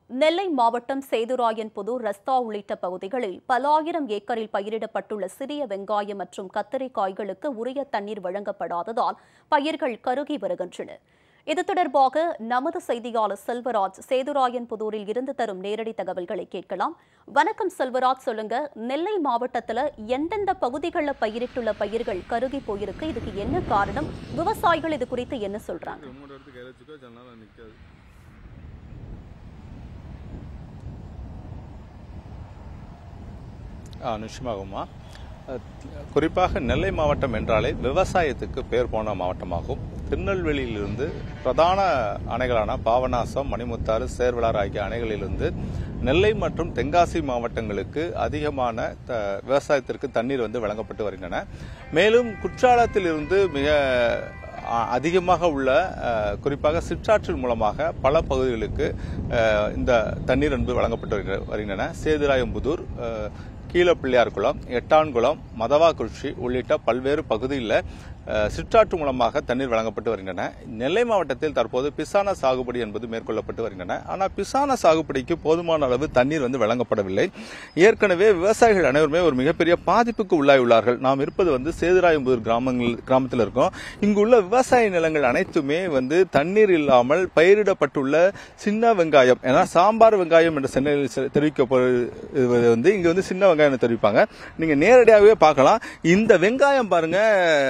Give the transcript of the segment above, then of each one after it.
நெல்லை மாவட்டம் சேதுராயன்புதூர் ரஸ்தா உள்ளிட்ட பகுதிகளில் பல ஆயிரம் ஏக்கரில் பயிரிடப்பட்டுள்ள சிறிய வெங்காயம் மற்றும் கத்தரிக்காய்களுக்கு உரிய தண்ணீர் வழங்கப்படாததால் பயிர்கள் கருகி வருகின்றன இது தொடர்பாக நமது செய்தியாளர் செல்வராஜ் சேதுராயன்புதூரில் இருந்து தரும் நேரடி தகவல்களை கேட்கலாம் வணக்கம் செல்வராஜ் சொல்லுங்க நெல்லை மாவட்டத்துல எந்தெந்த பகுதிகளில் பயிரிட்டுள்ள பயிர்கள் கருகி போயிருக்கு இதுக்கு என்ன காரணம் விவசாயிகள் இது குறித்து என்ன சொல்றாங்க ரிமோட் எடுத்து கையில் வச்சுக்கோ ஜன்னல நிற்காது ஆ நிச்சயமாகுமா அஹ், குறிப்பாக நெல்லை மாவட்டம் என்றாலே விவசாயத்துக்கு பேர் போன மாவட்டமாகும் திருநெல்வேலியிலிருந்து பிரதான அணைகளான பாபநாசம் மணிமுத்தாறு சேர்வலாறு ஆகிய அணைகளிலிருந்து நெல்லை மற்றும் தென்காசி மாவட்டங்களுக்கு அதிகமான த- விவசாயத்திற்கு தண்ணீர் வந்து வழங்கப்பட்டு வருகின்றன மேலும் குற்றாலத்திலிருந்து மிக அ- அதிகமாக உள்ள அஹ், குறிப்பாக சிற்றாற்றின் மூலமாக பல பகுதிகளுக்கு அஹ், இந்த தண்ணீர் என்பது வழங்கப்பட்டு வருகிற- வருகின்றன சேதுராயம்புதூர் அஹ், கீழப்பிள்ளையார்குளம் எட்டான்குளம் மதவாக்குறிச்சி உள்ளிட்ட பல்வேறு பகுதிகளில் அஹ், சிற்றாற்று மூலமாக தண்ணீர் வழங்கப்பட்டு வருகின்றன நெல்லை மாவட்டத்தில் தற்போது பிசான சாகுபடி என்பது மேற்கொள்ளப்பட்டு வருகின்றன ஆனால் பிசான சாகுபடிக்கு போதுமான அளவு தண்ணீர் வந்து வழங்கப்படவில்லை ஏற்கனவே விவசாயிகள் அனைவருமே ஒரு மிகப்பெரிய பாதிப்புக்கு உள்ளாயுள்ளார்கள் நாம் இருப்பது வந்து சேதுராயம்புதூர் கிராமங்கள் கிராமத்தில் இருக்கோம் இங்குள்ள விவசாய நிலங்கள் அனைத்துமே வந்து தண்ணீர் இல்லாமல் பயிரிடப்பட்டுள்ள சின்ன வெங்காயம் ஏன்னா சாம்பார் வெங்காயம் என்ற சென்னையில் செ- தெரிவிக்கப்படுவது வந்து இங்க வந்து சின்ன வெங்காயம் தெரிவிப்பாங்க நீங்க நேரடியாகவே பார்க்கலாம் இந்த வெங்காயம் பாருங்க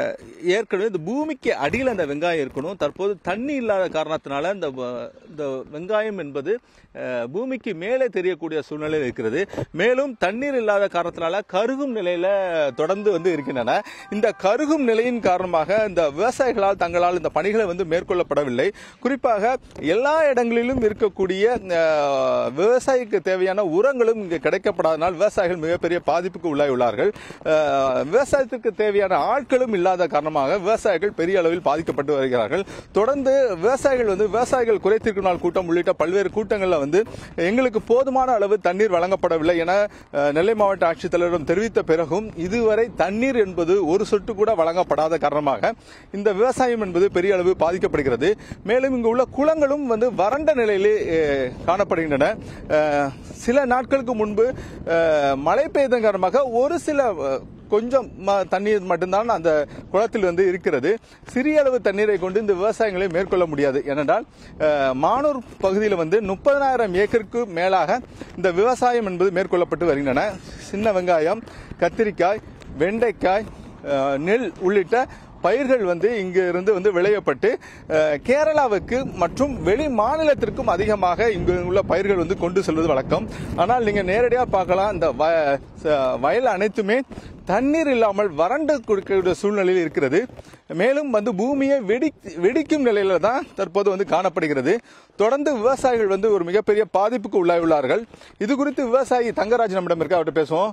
ஏற்கனவே இந்த பூமிக்கு அடியில் அந்த வெங்காயம் இருக்கணும் தற்போது தண்ணி இல்லாத காரணத்தினால இந்த வ- இந்த வெங்காயம் என்பது அஹ், பூமிக்கு மேலே தெரியக்கூடிய சூழ்நிலையில் இருக்கிறது மேலும் தண்ணீர் இல்லாத காரணத்தினால கருகும் நிலையில தொடர்ந்து வந்து இருக்கின்றன இந்த கருகும் நிலையின் காரணமாக இந்த விவசாயிகளால் தங்களால் இந்த பணிகளை வந்து மேற்கொள்ளப்படவில்லை குறிப்பாக எல்லா இடங்களிலும் இருக்கக்கூடிய அஹ், விவசாயிக்கு தேவையான உரங்களும் இங்கு கிடைக்கப்படாதனால் விவசாயிகள் மிகப்பெரிய பாதிப்புக்கு உள்ளாயுள்ளார்கள் அஹ், விவசாயத்திற்கு தேவையான ஆட்களும் இல்லாத காரணமாக விவசாயிகள் பெரிய அளவில் பாதிக்கப்பட்டு வருகிறார்கள் தொடர்ந்து விவசாயிகள் வந்து விவசாயிகள் குறைத்திருக்கும் நாள் கூட்டம் உள்ளிட்ட பல்வேறு கூட்டங்களில் வந்து எங்களுக்கு போதுமான அளவு தண்ணீர் வழங்கப்படவில்லை என அஹ், நெல்லை மாவட்ட ஆட்சித்தலைவரிடம் தெரிவித்த பிறகும் இதுவரை தண்ணீர் என்பது ஒரு சொட்டு கூட வழங்கப்படாத காரணமாக இந்த விவசாயம் என்பது பெரிய அளவு பாதிக்கப்படுகிறது மேலும் இங்கு உள்ள குளங்களும் வந்து வறண்ட நிலையிலே அஹ், காணப்படுகின்றன அஹ், சில நாட்களுக்கு முன்பு அஹ், மழை பெய்ததன் காரணமாக ஒரு சில அஹ், கொஞ்சம் ம- தண்ணீர் மட்டும்தான் அந்த குளத்தில் வந்து இருக்கிறது சிறிய அளவு தண்ணீரை கொண்டு இந்த விவசாயங்களை மேற்கொள்ள முடியாது ஏனென்றால் அஹ், மானூர் பகுதியில் வந்து முப்பதனாயிரம் ஏக்கருக்கு மேலாக இந்த விவசாயம் என்பது மேற்கொள்ளப்பட்டு வருகின்றன சின்ன வெங்காயம் கத்திரிக்காய் வெண்டைக்காய் அஹ், நெல் உள்ளிட்ட பயிர்கள் வந்து இங்கு இருந்து வந்து விளையப்பட்டு அஹ், கேரளாவுக்கு மற்றும் வெளி மாநிலத்திற்கும் அதிகமாக இங்கு உள்ள பயிர்கள் வந்து கொண்டு செல்வது வழக்கம் ஆனால் நீங்க நேரடியாக பார்க்கலாம் இந்த வ- ச- வயல் அனைத்துமே தண்ணீர் இல்லாமல் வறண்டு கொடுக்கக்கூடிய சூழ்நிலையில் இருக்கிறது மேலும் வந்து பூமியை வெடி வெடிக்கும் நிலையில தான் தற்போது வந்து காணப்படுகிறது தொடர்ந்து விவசாயிகள் வந்து ஒரு மிகப்பெரிய பாதிப்புக்கு உள்ளாயுள்ளார்கள் இது குறித்து விவசாயி தங்கராஜ் நம்மிடம் இருக்க அவர்கிட்ட பேசுவோம்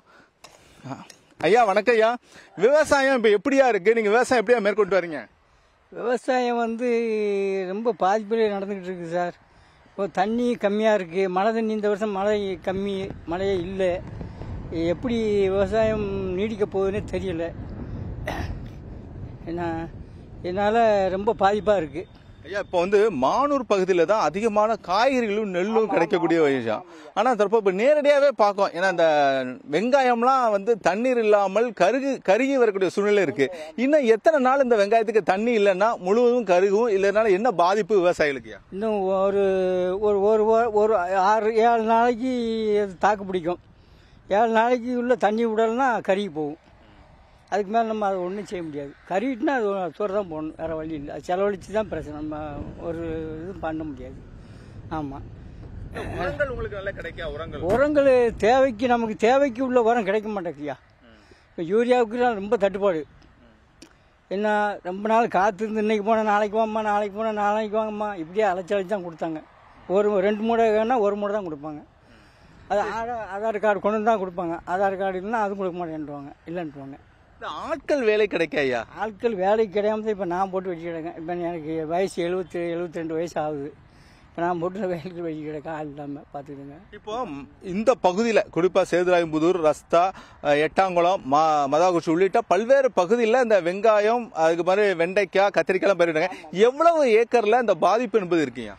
ஐயா வணக்கம் ஐயா விவசாயம் இப்ப எப்படியா இருக்கு நீங்க விவசாயம் எப்படியா மேற்கொண்டு வரீங்க விவசாயம் வந்து ரொம்ப பாதிப்பில் நடந்துக்கிட்டு இருக்குது சார் இப்போ தண்ணி கம்மியாக இருக்குது மழை தண்ணி இந்த வருஷம் மழை கம்மி மழையே இல்லை எப்படி விவசாயம் நீடிக்க போகுதுன்னே தெரியல என்ன என்னால் ரொம்ப பாதிப்பாக இருக்குது ஐயா இப்போ வந்து மானூர் பகுதியில் தான் அதிகமான காய்கறிகளும் நெல்லும் கிடைக்கக்கூடிய விஷயம் ஆனால் தற்போ இப்போ நேரடியாகவே பார்க்கும் ஏன்னா இந்த வெங்காயம்லாம் வந்து தண்ணீர் இல்லாமல் கருகு கருகி வரக்கூடிய சூழ்நிலை இருக்கு இன்னும் எத்தனை நாள் இந்த வெங்காயத்துக்கு தண்ணி இல்லைன்னா முழுவதும் கருகும் இல்லைனால என்ன பாதிப்பு விவசாயிகளுக்கு இன்னும் ஒரு ஒரு ஒரு வா- ஒரு ஆறு ஏழு நாளைக்கு அது தாக்கு பிடிக்கும் ஏழு நாளைக்கு உள்ள தண்ணி விடலைன்னா கருகி போகும் அதுக்கு மேலே நம்ம அதை ஒன்றும் செய்ய முடியாது கருகிட்டுனா அது தூர தான் போகணும் வேறு வழி இல்லை அது செலவழிச்சு தான் பிரச்சனை நம்ம ஒரு இதுவும் பண்ண முடியாது ஆமாம் உரங்கள் உங்களுக்கு நல்லா கிடைக்கா உரங்கள் உரங்கள் தேவைக்கு நமக்கு தேவைக்கு உள்ள உரம் கிடைக்க மாட்டேங்குதுயா இப்போ யூரியாவுக்கு தான் ரொம்ப தட்டுப்பாடு என்ன ரொம்ப நாள் காத்திருந்து இன்னைக்கு போனால் நாளைக்கு வாம்மா நாளைக்கு போனால் நாளைக்கு வாங்கம்மா இப்படியே அலைச்சி அழைச்சி தான் கொடுத்தாங்க ஒரு ரெண்டு மூடை வேணால் ஒரு மூடை தான் கொடுப்பாங்க அது ஆதார் ஆதார் கார்டு கொண்டு வந்து தான் கொடுப்பாங்க ஆதார் கார்டு இல்லைன்னா அதுவும் கொடுக்க மாட்டேன்ட்டுவாங்க இல்லைன்ட்டுவாங்க இந்த ஆட்கள் வேலை கிடைக்க ஐயா ஆட்கள் வேலைக்கு கிடையாம தான் இப்போ நான் போட்டு வச்சுக்கிடங்க இப்போ எனக்கு வயசு எழுபத்தி எழுபத்தி ரெண்டு வயசு ஆகுது இப்போ நான் போட்டு வேலைக்கு வச்சுக்கிடக்க ஆள் இல்லாமல் பார்த்துக்கிடுங்க இப்போ ம், இந்த பகுதியில் குறிப்பாக சேதுராயம்புதூர் ரஸ்தா அஹ், எட்டாங்குளம் மா மதாகுச்சி உள்ளிட்ட பல்வேறு பகுதியில் இந்த வெங்காயம் அதுக்கு மாதிரி வெண்டைக்காய் கத்திரிக்காய்லாம் பயிரிடுறாங்க எவ்வளவு ஏக்கர்ல இந்த பாதிப்பு என்பது இருக்கீங்க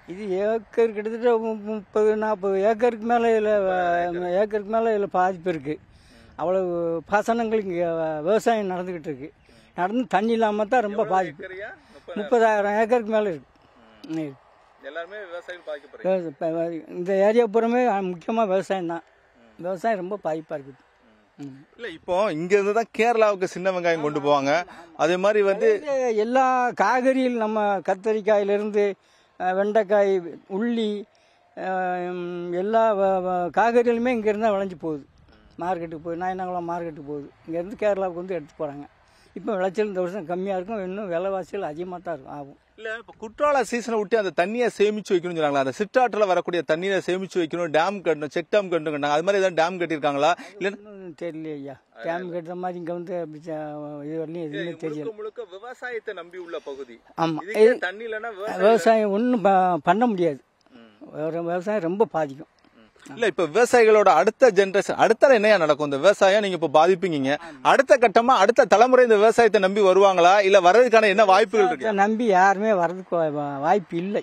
இது ஏக்கர் கிட்டத்தட்ட மு- முப்பது நாற்பது ஏக்கருக்கு மேலே இதில் ஏக்கருக்கு மேலே இதில் பாதிப்பு இருக்குது அவ்வளவு பாசனங்கள் இங்கே விவசாயம் நடந்துக்கிட்டு இருக்கு நடந்து தண்ணி இல்லாமல் தான் ரொம்ப பாதிப்பு முப்பதாயிரம் ஏக்கருக்கு மேலே இருக்கு எல்லாருமே விவசாயிகள் பாதிக்கப்படுறாங்க இப்ப இந்த ஏரியா பூராமே முக்கியமாக விவசாயம் தான் விவசாயம் ரொம்ப பாதிப்பாக இருக்குது ம். இல்ல இப்போ இங்க இருந்து தான் கேரளாவுக்கு சின்ன வெங்காயம் கொண்டு போவாங்க அதே மாதிரி வந்து இது எல்லா காய்கறியில் நம்ம கத்தரிக்காயிலிருந்து அஹ், வெண்டைக்காய் உள்ளி அஹ், ம், எல்லா வ- வ- காய்கறிகளுமே இங்கேருந்து தான் விளைஞ்சு போகுது மார்க்கெட்டுக்கு போகுது நாயனாங்குளம் மார்க்கெட்டுக்கு போகுது இங்கேருந்து கேரளாவுக்கு வந்து எடுத்து போகிறாங்க இப்போ விளைச்சல் இந்த வருஷம் கம்மியாக இருக்கும் இன்னும் விலைவாசிகள் அதிகமாக தான் இருக்கும் ஆகும் இல்ல இப்ப குற்றால சீசனை விட்டு அந்த தண்ணியை சேமிச்சு வைக்கணும்னு சொன்னாங்களா அந்த சிற்றாற்றுல வரக்கூடிய தண்ணீரை சேமிச்சு வைக்கணும் டேம் கட்டணும் செக் டேம் கட்டணும் அது மாதிரி ஏதாவது டேம் கட்டியிருக்காங்களா இல்ல இன்னும் தெரியல ஐயா டேம் கட்டுற மாதிரி இங்கே வந்து அப்படி ச- இது வரலையும் எதுவுமே தெரியல முழுக்க விவசாயத்தை நம்பி உள்ள பகுதி ஆமாம் தண்ணி இல்லைன்னா விவசாயம் ஒன்றும் பண்ண முடியாது வேற விவசாயம் ரொம்ப பாதிக்கும் இல்ல இப்ப விவசாயிகளோட அடுத்த ஜெனரேஷன் அடுத்த என்னையா நடக்கும் இந்த விவசாயம் நீங்க இப்ப பாதிப்பீங்க அடுத்த கட்டமா அடுத்த தலைமுறை இந்த விவசாயத்தை நம்பி வருவாங்களா இல்ல வர்றதுக்கான என்ன வாய்ப்புகள் இருக்கு இதை நம்பி யாருமே வர்றதுக்கு வா- வா- வாய்ப்பு இல்லை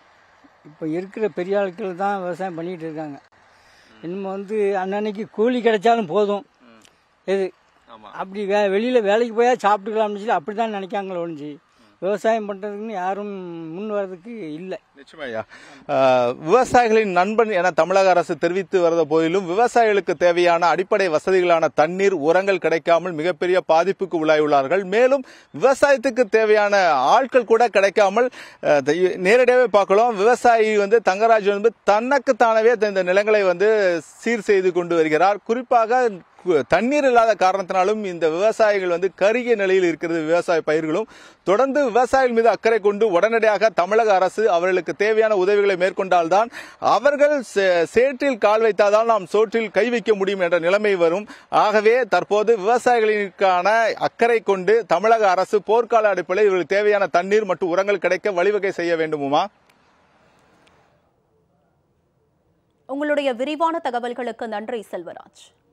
இப்போ இருக்கிற பெரிய ஆட்கள் தான் விவசாயம் பண்ணிட்டு இருக்காங்க இன்னும் வந்து அன்னன்னைக்கு கூலி கிடைச்சாலும் போதும் இது ஆமா அப்படி வே வெளியில் வேலைக்கு போயா சாப்பிட்டுக்கலாம்னு சொல்லி அப்படி தான் நினைக்காங்களே ஒழிஞ்சு விவசாயம் பண்ணுறதுக்குன்னு யாரும் முன் வர்றதுக்கு இல்லை நிச்சயமாய்யா ஆஹ், விவசாயிகளின் நண்பன் என தமிழக அரசு தெரிவித்து வரத போதிலும் விவசாயிகளுக்கு தேவையான அடிப்படை வசதிகளான தண்ணீர் உரங்கள் கிடைக்காமல் மிகப்பெரிய பாதிப்புக்கு உள்ளாயுள்ளார்கள் மேலும் விவசாயத்துக்கு தேவையான ஆட்கள் கூட கிடைக்காமல் ஆஹ், த- நேரடியாகவே பார்க்கலாம் விவசாயி வந்து தங்கராஜ் வந்து தனக்கு தானவே இந்த நிலங்களை வந்து சீர் செய்து கொண்டு வருகிறார் குறிப்பாக கு- தண்ணீர் இல்லாத காரணத்தினாலும் இந்த விவசாயிகள் வந்து கருகிய நிலையில் இருக்கிறது விவசாய பயிர்களும் தொடர்ந்து விவசாயிகள் மீது அக்கறை கொண்டு உடனடியாக தமிழக அரசு அவர்களுக்கு தேவையான உதவிகளை மேற்கொண்டால்தான் அவர்கள் சே- சேற்றில் கால் வைத்தால்தான் நாம் சோற்றில் கை வைக்க முடியும் என்ற நிலைமை வரும் ஆகவே தற்போது விவசாயிகளுக்கான அக்கறை கொண்டு தமிழக அரசு போர்க்கால அடிப்படையில் இவர்களுக்கு தேவையான தண்ணீர் மற்றும் உரங்கள் கிடைக்க வழிவகை செய்ய வேண்டுமுமா உங்களுடைய விரிவான தகவல்களுக்கு நன்றி செல்வராஜ்